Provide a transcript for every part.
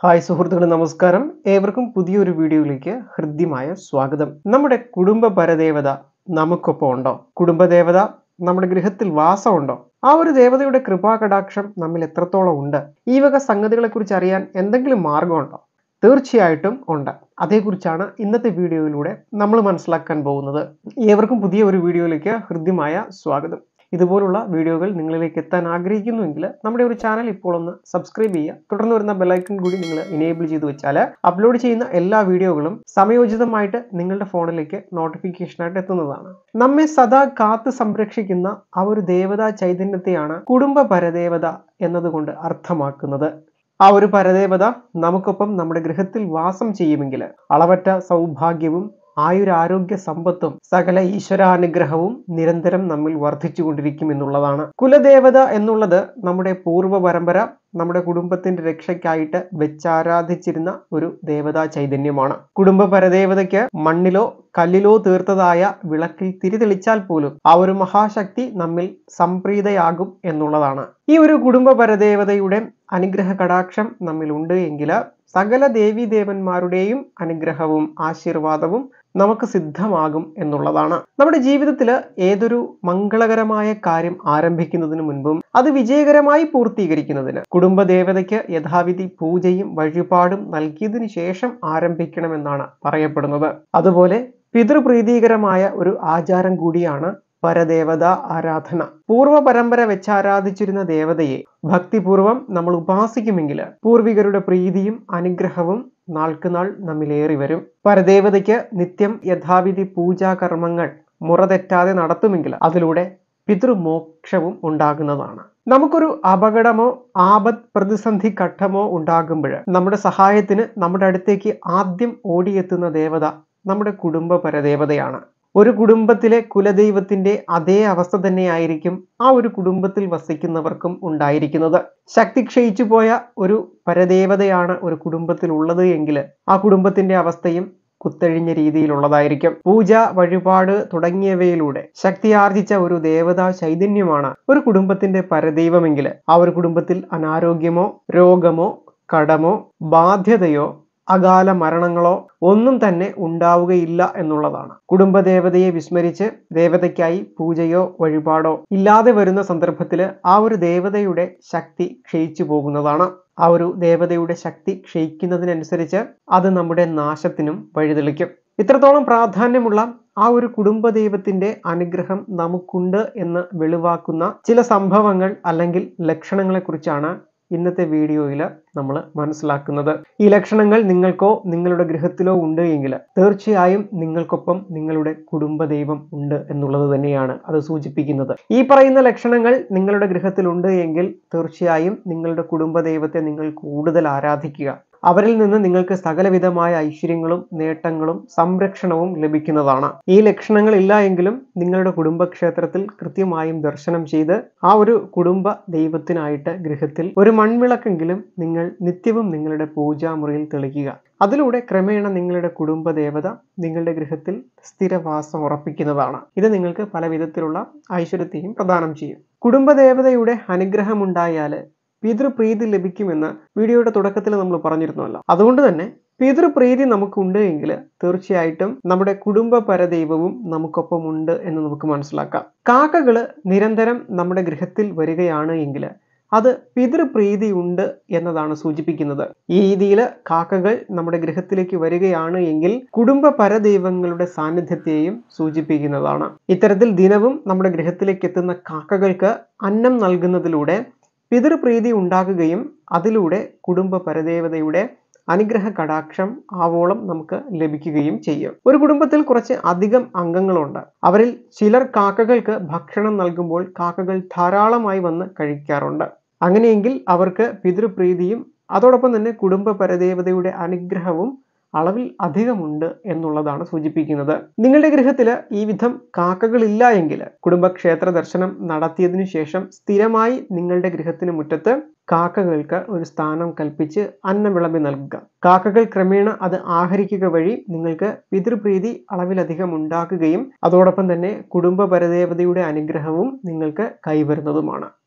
hi സുഹൃത്തുക്കളെ നമസ്കാരം ഏവർക്കും പുതിയൊരു വീഡിയോയിലേക്ക് ഹൃദ്യമായ സ്വാഗതം നമ്മുടെ കുടുംബ പരദേവത നമുക്കൊപ്പം ഉണ്ടോ കുടുംബദേവത നമ്മുടെ ഗൃഹത്തിൽ വാസമുണ്ടോ ആ ഒരു ദേവതയുടെ കൃപാകടാക്ഷം നമ്മിൽ എത്രത്തോളം ഉണ്ട് ഈ വക സംഗതികളെ കുറിച്ച് അറിയാൻ എന്തെങ്കിലും മാർഗമുണ്ടോ തീർച്ചയായിട്ടും ഉണ്ട് അതേക്കുറിച്ചാണ് ഇന്നത്തെ വീഡിയോയിലൂടെ നമ്മൾ മനസ്സിലാക്കാൻ പോകുന്നത് ഏവർക്കും പുതിയ ഒരു വീഡിയോയിലേക്ക് ഹൃദ്യമായ സ്വാഗതം ഇതുപോലുള്ള വീഡിയോകൾ നിങ്ങളിലേക്ക് എത്താൻ ആഗ്രഹിക്കുന്നുവെങ്കിൽ നമ്മുടെ ഒരു ചാനൽ ഇപ്പോൾ ഒന്ന് സബ്സ്ക്രൈബ് ചെയ്യുക തുടർന്ന് വരുന്ന ബെലൈക്കൺ കൂടി നിങ്ങൾ ഇനേബിൾ ചെയ്ത് വെച്ചാൽ അപ്ലോഡ് ചെയ്യുന്ന എല്ലാ വീഡിയോകളും സമയോചിതമായിട്ട് നിങ്ങളുടെ ഫോണിലേക്ക് നോട്ടിഫിക്കേഷനായിട്ട് എത്തുന്നതാണ് നമ്മെ സദാ കാത്ത് സംരക്ഷിക്കുന്ന ആ ഒരു ദേവതാ ചൈതന്യത്തെയാണ് കുടുംബ പരദേവത എന്നതുകൊണ്ട് അർത്ഥമാക്കുന്നത് ആ ഒരു പരദേവത നമുക്കൊപ്പം നമ്മുടെ ഗൃഹത്തിൽ വാസം ചെയ്യുമെങ്കിൽ അളവറ്റ സൗഭാഗ്യവും ആയുരാരോഗ്യ സമ്പത്തും സകല ഈശ്വരാനുഗ്രഹവും നിരന്തരം നമ്മിൽ വർദ്ധിച്ചുകൊണ്ടിരിക്കും എന്നുള്ളതാണ് കുലദേവത എന്നുള്ളത് നമ്മുടെ പൂർവ്വ പരമ്പര നമ്മുടെ കുടുംബത്തിന്റെ രക്ഷയ്ക്കായിട്ട് വെച്ചാരാധിച്ചിരുന്ന ഒരു ദേവതാ ചൈതന്യമാണ് കുടുംബ പരദേവതയ്ക്ക് മണ്ണിലോ കല്ലിലോ തീർത്തതായ വിളക്കിൽ തിരിതെളിച്ചാൽ പോലും ആ ഒരു മഹാശക്തി നമ്മിൽ സംപ്രീതയാകും എന്നുള്ളതാണ് ഈ ഒരു കുടുംബ പരദേവതയുടെ അനുഗ്രഹ കടാക്ഷം നമ്മിൽ ഉണ്ട് എങ്കിൽ സകല ദേവീ ദേവന്മാരുടെയും അനുഗ്രഹവും ആശീർവാദവും നമുക്ക് സിദ്ധമാകും എന്നുള്ളതാണ് നമ്മുടെ ജീവിതത്തിൽ ഏതൊരു മംഗളകരമായ കാര്യം ആരംഭിക്കുന്നതിന് മുൻപും അത് വിജയകരമായി പൂർത്തീകരിക്കുന്നതിന് കുടുംബദേവതയ്ക്ക് യഥാവിധി പൂജയും വഴിപാടും നൽകിയതിനു ശേഷം ആരംഭിക്കണമെന്നാണ് പറയപ്പെടുന്നത് അതുപോലെ പിതൃപ്രീതികരമായ ഒരു ആചാരം കൂടിയാണ് പരദേവത ആരാധന പൂർവ്വ പരമ്പര വെച്ച് ആരാധിച്ചിരുന്ന ദേവതയെ ഭക്തിപൂർവം നമ്മൾ ഉപാസിക്കുമെങ്കിൽ പൂർവികരുടെ പ്രീതിയും അനുഗ്രഹവും നാൾക്കുനാൾ നമ്മിലേറി വരും പരദേവതയ്ക്ക് നിത്യം യഥാവിധി പൂജാകർമ്മങ്ങൾ മുറ തെറ്റാതെ നടത്തുമെങ്കിൽ അതിലൂടെ പിതൃമോക്ഷവും ഉണ്ടാകുന്നതാണ് നമുക്കൊരു അപകടമോ ആപത് പ്രതിസന്ധി ഘട്ടമോ ഉണ്ടാകുമ്പോൾ നമ്മുടെ സഹായത്തിന് നമ്മുടെ അടുത്തേക്ക് ആദ്യം ഓടിയെത്തുന്ന ദേവത നമ്മുടെ കുടുംബ പരദേവതയാണ് ഒരു കുടുംബത്തിലെ കുലദൈവത്തിന്റെ അതേ അവസ്ഥ തന്നെയായിരിക്കും ആ ഒരു കുടുംബത്തിൽ വസിക്കുന്നവർക്കും ഉണ്ടായിരിക്കുന്നത് ശക്തി ക്ഷയിച്ചു പോയ ഒരു പരദേവതയാണ് ഒരു കുടുംബത്തിൽ ഉള്ളത് എങ്കിൽ ആ കുടുംബത്തിന്റെ അവസ്ഥയും കുത്തഴിഞ്ഞ രീതിയിലുള്ളതായിരിക്കും പൂജ വഴിപാട് തുടങ്ങിയവയിലൂടെ ശക്തി ആർജിച്ച ഒരു ദേവതാ ചൈതന്യമാണ് ഒരു കുടുംബത്തിന്റെ പരദൈവമെങ്കിൽ ആ ഒരു കുടുംബത്തിൽ അനാരോഗ്യമോ രോഗമോ കടമോ ബാധ്യതയോ അകാല മരണങ്ങളോ ഒന്നും തന്നെ ഉണ്ടാവുകയില്ല എന്നുള്ളതാണ് കുടുംബദേവതയെ വിസ്മരിച്ച് ദേവതയ്ക്കായി പൂജയോ വഴിപാടോ ഇല്ലാതെ വരുന്ന സന്ദർഭത്തിൽ ആ ഒരു ദേവതയുടെ ശക്തി ക്ഷയിച്ചു പോകുന്നതാണ് ആ ഒരു ദേവതയുടെ ശക്തി ക്ഷയിക്കുന്നതിനനുസരിച്ച് അത് നമ്മുടെ നാശത്തിനും വഴിതെളിക്കും ഇത്രത്തോളം പ്രാധാന്യമുള്ള ആ ഒരു കുടുംബദൈവത്തിന്റെ അനുഗ്രഹം നമുക്കുണ്ട് എന്ന് വെളിവാക്കുന്ന ചില സംഭവങ്ങൾ അല്ലെങ്കിൽ ലക്ഷണങ്ങളെ കുറിച്ചാണ് ഇന്നത്തെ വീഡിയോയിൽ നമ്മൾ മനസ്സിലാക്കുന്നത് ഈ ലക്ഷണങ്ങൾ നിങ്ങൾക്കോ നിങ്ങളുടെ ഗൃഹത്തിലോ ഉണ്ട് എങ്കിൽ തീർച്ചയായും നിങ്ങൾക്കൊപ്പം നിങ്ങളുടെ കുടുംബദൈവം ഉണ്ട് എന്നുള്ളത് തന്നെയാണ് അത് സൂചിപ്പിക്കുന്നത് ഈ പറയുന്ന ലക്ഷണങ്ങൾ നിങ്ങളുടെ ഗൃഹത്തിലുണ്ട് എങ്കിൽ തീർച്ചയായും നിങ്ങളുടെ കുടുംബദൈവത്തെ നിങ്ങൾ കൂടുതൽ ആരാധിക്കുക അവരിൽ നിന്ന് നിങ്ങൾക്ക് സകലവിധമായ ഐശ്വര്യങ്ങളും നേട്ടങ്ങളും സംരക്ഷണവും ലഭിക്കുന്നതാണ് ഈ ലക്ഷണങ്ങൾ ഇല്ല എങ്കിലും നിങ്ങളുടെ കുടുംബക്ഷേത്രത്തിൽ കൃത്യമായും ദർശനം ചെയ്ത് ആ ഒരു കുടുംബ ദൈവത്തിനായിട്ട് ഗൃഹത്തിൽ ഒരു മൺവിളക്കെങ്കിലും നിങ്ങൾ നിത്യവും നിങ്ങളുടെ പൂജാമുറിയിൽ തെളിക്കുക അതിലൂടെ ക്രമേണ നിങ്ങളുടെ കുടുംബ ദേവത നിങ്ങളുടെ ഗൃഹത്തിൽ സ്ഥിരവാസം ഉറപ്പിക്കുന്നതാണ് ഇത് നിങ്ങൾക്ക് പല വിധത്തിലുള്ള ഐശ്വര്യത്തെയും പ്രദാനം ചെയ്യും കുടുംബദേവതയുടെ അനുഗ്രഹമുണ്ടായാൽ പിതൃപ്രീതി ലഭിക്കുമെന്ന് വീഡിയോയുടെ തുടക്കത്തിൽ നമ്മൾ പറഞ്ഞിരുന്നല്ലോ അതുകൊണ്ട് തന്നെ പിതൃപ്രീതി നമുക്കുണ്ട് എങ്കിൽ തീർച്ചയായിട്ടും നമ്മുടെ കുടുംബ പരദൈവവും നമുക്കൊപ്പം ഉണ്ട് എന്ന് നമുക്ക് മനസ്സിലാക്കാം കാക്കകൾ നിരന്തരം നമ്മുടെ ഗൃഹത്തിൽ വരികയാണ് എങ്കിൽ അത് പിതൃപ്രീതി ഉണ്ട് എന്നതാണ് സൂചിപ്പിക്കുന്നത് ഈ രീതിയിൽ കാക്കകൾ നമ്മുടെ ഗൃഹത്തിലേക്ക് വരികയാണ് എങ്കിൽ കുടുംബ പരദൈവങ്ങളുടെ സാന്നിധ്യത്തെയും സൂചിപ്പിക്കുന്നതാണ് ഇത്തരത്തിൽ ദിനവും നമ്മുടെ ഗൃഹത്തിലേക്ക് എത്തുന്ന കാക്കകൾക്ക് അന്നം നൽകുന്നതിലൂടെ പിതൃപ്രീതി ഉണ്ടാകുകയും അതിലൂടെ കുടുംബ പരദേവതയുടെ അനുഗ്രഹ കടാക്ഷം ആവോളം നമുക്ക് ലഭിക്കുകയും ചെയ്യും ഒരു കുടുംബത്തിൽ കുറച്ച് അധികം അംഗങ്ങളുണ്ട് അവരിൽ ചിലർ കാക്കകൾക്ക് ഭക്ഷണം നൽകുമ്പോൾ കാക്കകൾ ധാരാളമായി വന്ന് കഴിക്കാറുണ്ട് അങ്ങനെയെങ്കിൽ അവർക്ക് പിതൃപ്രീതിയും അതോടൊപ്പം തന്നെ കുടുംബ പരദേവതയുടെ അനുഗ്രഹവും അളവിൽ അധികമുണ്ട് എന്നുള്ളതാണ് സൂചിപ്പിക്കുന്നത് നിങ്ങളുടെ ഗൃഹത്തിൽ ഈ വിധം കാക്കകളില്ല എങ്കിൽ കുടുംബക്ഷേത്ര ദർശനം നടത്തിയതിനു ശേഷം സ്ഥിരമായി നിങ്ങളുടെ ഗൃഹത്തിന് മുറ്റത്ത് കാക്കകൾക്ക് ഒരു സ്ഥാനം കൽപ്പിച്ച് അന്നം വിളമ്പി നൽകുക കാക്കകൾ ക്രമേണ അത് ആഹരിക്കുക വഴി നിങ്ങൾക്ക് പിതൃപ്രീതി അളവിലധികം ഉണ്ടാക്കുകയും അതോടൊപ്പം തന്നെ കുടുംബ പരദേവതയുടെ അനുഗ്രഹവും നിങ്ങൾക്ക് കൈവരുന്നതുമാണ്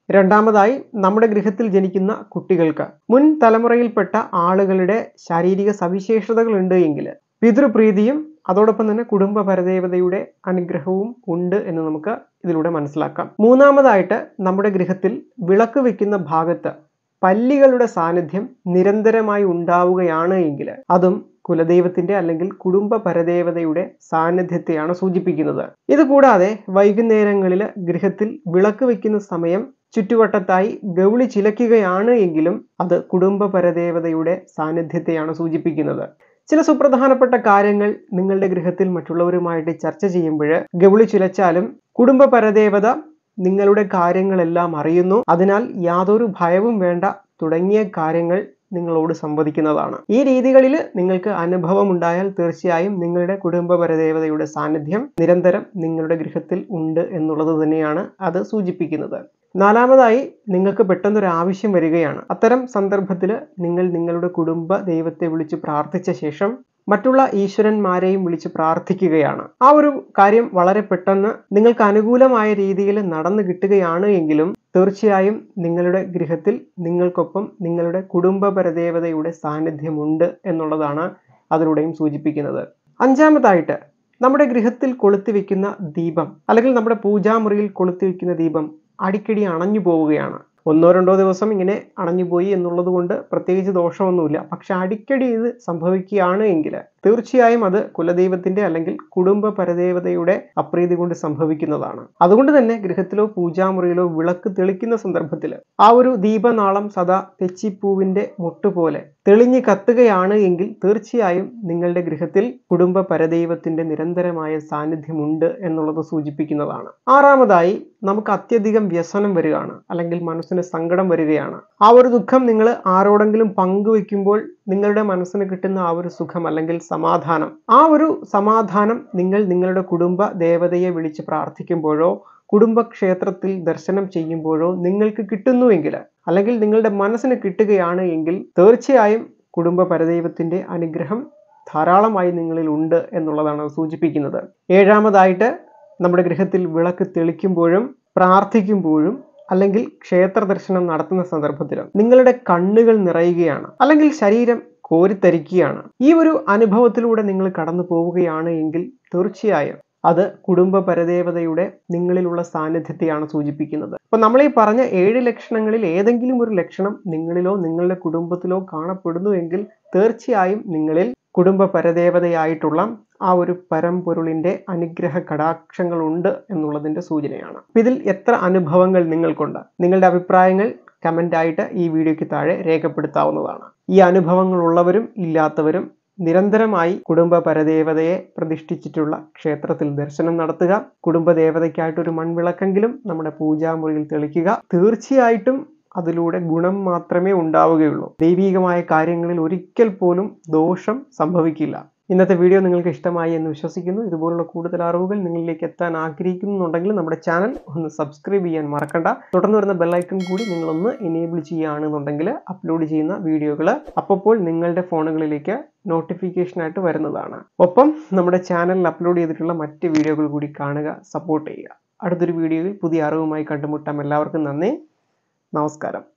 രണ്ടാമതായി നമ്മുടെ ഗൃഹത്തിൽ ജനിക്കുന്ന കുട്ടികൾക്ക് മുൻ തലമുറയിൽപ്പെട്ട ആളുകളുടെ ശാരീരിക സവിശേഷതകൾ ഉണ്ട് എങ്കിൽ പിതൃപ്രീതിയും അതോടൊപ്പം തന്നെ കുടുംബ പരദേവതയുടെ അനുഗ്രഹവും ഉണ്ട് എന്ന് നമുക്ക് ഇതിലൂടെ മനസ്സിലാക്കാം മൂന്നാമതായിട്ട് നമ്മുടെ ഗൃഹത്തിൽ വിളക്ക് വെക്കുന്ന ഭാഗത്ത് പല്ലികളുടെ സാന്നിധ്യം നിരന്തരമായി ഉണ്ടാവുകയാണ് എങ്കിൽ അതും കുലദൈവത്തിന്റെ അല്ലെങ്കിൽ കുടുംബ പരദേവതയുടെ സാന്നിധ്യത്തെയാണ് സൂചിപ്പിക്കുന്നത് ഇത് കൂടാതെ വൈകുന്നേരങ്ങളിൽ ഗൃഹത്തിൽ വിളക്ക് വെക്കുന്ന സമയം ചുറ്റുവട്ടത്തായി ഗൗളി ചിലയ്ക്കുകയാണ് എങ്കിലും അത് കുടുംബ പരദേവതയുടെ സാന്നിധ്യത്തെയാണ് സൂചിപ്പിക്കുന്നത് ചില സുപ്രധാനപ്പെട്ട കാര്യങ്ങൾ നിങ്ങളുടെ ഗൃഹത്തിൽ മറ്റുള്ളവരുമായിട്ട് ചർച്ച ചെയ്യുമ്പോൾ ഗൗളി ചിലച്ചാലും കുടുംബ പരദേവത നിങ്ങളുടെ കാര്യങ്ങളെല്ലാം അറിയുന്നു അതിനാൽ യാതൊരു ഭയവും വേണ്ട തുടങ്ങിയ കാര്യങ്ങൾ നിങ്ങളോട് സംവദിക്കുന്നതാണ് ഈ രീതികളിൽ നിങ്ങൾക്ക് അനുഭവം ഉണ്ടായാൽ തീർച്ചയായും നിങ്ങളുടെ കുടുംബ പരദേവതയുടെ സാന്നിധ്യം നിരന്തരം നിങ്ങളുടെ ഗൃഹത്തിൽ ഉണ്ട് എന്നുള്ളത് തന്നെയാണ് അത് സൂചിപ്പിക്കുന്നത് നാലാമതായി നിങ്ങൾക്ക് പെട്ടെന്നൊരു ആവശ്യം വരികയാണ് അത്തരം സന്ദർഭത്തിൽ നിങ്ങൾ നിങ്ങളുടെ കുടുംബ ദൈവത്തെ വിളിച്ച് പ്രാർത്ഥിച്ച ശേഷം മറ്റുള്ള ഈശ്വരന്മാരെയും വിളിച്ച് പ്രാർത്ഥിക്കുകയാണ് ആ ഒരു കാര്യം വളരെ പെട്ടെന്ന് നിങ്ങൾക്ക് അനുകൂലമായ രീതിയിൽ നടന്നു കിട്ടുകയാണ് എങ്കിലും തീർച്ചയായും നിങ്ങളുടെ ഗൃഹത്തിൽ നിങ്ങൾക്കൊപ്പം നിങ്ങളുടെ കുടുംബ പരദേവതയുടെ സാന്നിധ്യമുണ്ട് എന്നുള്ളതാണ് അതിലൂടെയും സൂചിപ്പിക്കുന്നത് അഞ്ചാമതായിട്ട് നമ്മുടെ ഗൃഹത്തിൽ കൊളുത്തി വെക്കുന്ന ദീപം അല്ലെങ്കിൽ നമ്മുടെ പൂജാമുറിയിൽ കൊളുത്തി വെക്കുന്ന ദീപം അടിക്കടി അണഞ്ഞു പോവുകയാണ് ഒന്നോ രണ്ടോ ദിവസം ഇങ്ങനെ അണഞ്ഞുപോയി എന്നുള്ളത് കൊണ്ട് പ്രത്യേകിച്ച് ദോഷമൊന്നുമില്ല പക്ഷെ അടിക്കടി ഇത് സംഭവിക്കുകയാണ് എങ്കിൽ തീർച്ചയായും അത് കുലദൈവത്തിന്റെ അല്ലെങ്കിൽ കുടുംബ പരദേവതയുടെ അപ്രീതി കൊണ്ട് സംഭവിക്കുന്നതാണ് അതുകൊണ്ട് തന്നെ ഗൃഹത്തിലോ പൂജാമുറിയിലോ വിളക്ക് തെളിക്കുന്ന സന്ദർഭത്തിൽ ആ ഒരു ദീപനാളം സദാ തെച്ചിപ്പൂവിന്റെ മുട്ടുപോലെ തെളിഞ്ഞു കത്തുകയാണ് എങ്കിൽ തീർച്ചയായും നിങ്ങളുടെ ഗൃഹത്തിൽ കുടുംബ പരദൈവത്തിന്റെ നിരന്തരമായ സാന്നിധ്യമുണ്ട് എന്നുള്ളത് സൂചിപ്പിക്കുന്നതാണ് ആറാമതായി നമുക്ക് അത്യധികം വ്യസനം വരികയാണ് അല്ലെങ്കിൽ മനസ്സിന് സങ്കടം വരികയാണ് ആ ഒരു ദുഃഖം നിങ്ങൾ ആരോടെങ്കിലും പങ്കുവെക്കുമ്പോൾ നിങ്ങളുടെ മനസ്സിന് കിട്ടുന്ന ആ ഒരു സുഖം അല്ലെങ്കിൽ സമാധാനം ആ ഒരു സമാധാനം നിങ്ങൾ നിങ്ങളുടെ കുടുംബ ദേവതയെ വിളിച്ച് പ്രാർത്ഥിക്കുമ്പോഴോ കുടുംബക്ഷേത്രത്തിൽ ദർശനം ചെയ്യുമ്പോഴോ നിങ്ങൾക്ക് കിട്ടുന്നുവെങ്കിൽ അല്ലെങ്കിൽ നിങ്ങളുടെ മനസ്സിന് കിട്ടുകയാണ് എങ്കിൽ തീർച്ചയായും കുടുംബ പരദൈവത്തിന്റെ അനുഗ്രഹം ധാരാളമായി നിങ്ങളിൽ ഉണ്ട് എന്നുള്ളതാണ് സൂചിപ്പിക്കുന്നത് ഏഴാമതായിട്ട് നമ്മുടെ ഗൃഹത്തിൽ വിളക്ക് തെളിക്കുമ്പോഴും പ്രാർത്ഥിക്കുമ്പോഴും അല്ലെങ്കിൽ ക്ഷേത്ര ദർശനം നടത്തുന്ന സന്ദർഭത്തിലും നിങ്ങളുടെ കണ്ണുകൾ നിറയുകയാണ് അല്ലെങ്കിൽ ശരീരം കോരിത്തരിക്കുകയാണ് ഈ ഒരു അനുഭവത്തിലൂടെ നിങ്ങൾ കടന്നു പോവുകയാണ് എങ്കിൽ തീർച്ചയായും അത് കുടുംബ പരദേവതയുടെ നിങ്ങളിലുള്ള സാന്നിധ്യത്തെയാണ് സൂചിപ്പിക്കുന്നത് അപ്പൊ നമ്മൾ ഈ പറഞ്ഞ ഏഴ് ലക്ഷണങ്ങളിൽ ഏതെങ്കിലും ഒരു ലക്ഷണം നിങ്ങളിലോ നിങ്ങളുടെ കുടുംബത്തിലോ കാണപ്പെടുന്നു എങ്കിൽ തീർച്ചയായും നിങ്ങളിൽ കുടുംബ പരദേവതയായിട്ടുള്ള ആ ഒരു പരമ്പൊരുളിന്റെ അനുഗ്രഹ കടാക്ഷങ്ങളുണ്ട് എന്നുള്ളതിന്റെ സൂചനയാണ് ഇതിൽ എത്ര അനുഭവങ്ങൾ നിങ്ങൾക്കുണ്ട് നിങ്ങളുടെ അഭിപ്രായങ്ങൾ കമന്റ് ആയിട്ട് ഈ വീഡിയോയ്ക്ക് താഴെ രേഖപ്പെടുത്താവുന്നതാണ് ഈ അനുഭവങ്ങൾ ഉള്ളവരും ഇല്ലാത്തവരും നിരന്തരമായി കുടുംബ പരദേവതയെ പ്രതിഷ്ഠിച്ചിട്ടുള്ള ക്ഷേത്രത്തിൽ ദർശനം നടത്തുക കുടുംബ ദേവതയ്ക്കായിട്ടൊരു മൺവിളക്കെങ്കിലും നമ്മുടെ പൂജാമുറിയിൽ തെളിക്കുക തീർച്ചയായിട്ടും അതിലൂടെ ഗുണം മാത്രമേ ഉണ്ടാവുകയുള്ളൂ ദൈവീകമായ കാര്യങ്ങളിൽ ഒരിക്കൽ പോലും ദോഷം സംഭവിക്കില്ല ഇന്നത്തെ വീഡിയോ നിങ്ങൾക്ക് ഇഷ്ടമായി എന്ന് വിശ്വസിക്കുന്നു ഇതുപോലുള്ള കൂടുതൽ അറിവുകൾ നിങ്ങളിലേക്ക് എത്താൻ ആഗ്രഹിക്കുന്നുണ്ടെങ്കിൽ നമ്മുടെ ചാനൽ ഒന്ന് സബ്സ്ക്രൈബ് ചെയ്യാൻ മറക്കണ്ട തുടർന്ന് വരുന്ന ബെല്ലൈക്കൺ കൂടി നിങ്ങളൊന്ന് എനേബിൾ ചെയ്യുകയാണെന്നുണ്ടെങ്കിൽ അപ്ലോഡ് ചെയ്യുന്ന വീഡിയോകൾ അപ്പോൾ നിങ്ങളുടെ ഫോണുകളിലേക്ക് നോട്ടിഫിക്കേഷനായിട്ട് വരുന്നതാണ് ഒപ്പം നമ്മുടെ ചാനലിൽ അപ്ലോഡ് ചെയ്തിട്ടുള്ള മറ്റ് വീഡിയോകൾ കൂടി കാണുക സപ്പോർട്ട് ചെയ്യുക അടുത്തൊരു വീഡിയോയിൽ പുതിയ അറിവുമായി കണ്ടുമുട്ടാം എല്ലാവർക്കും നന്ദി നമസ്കാരം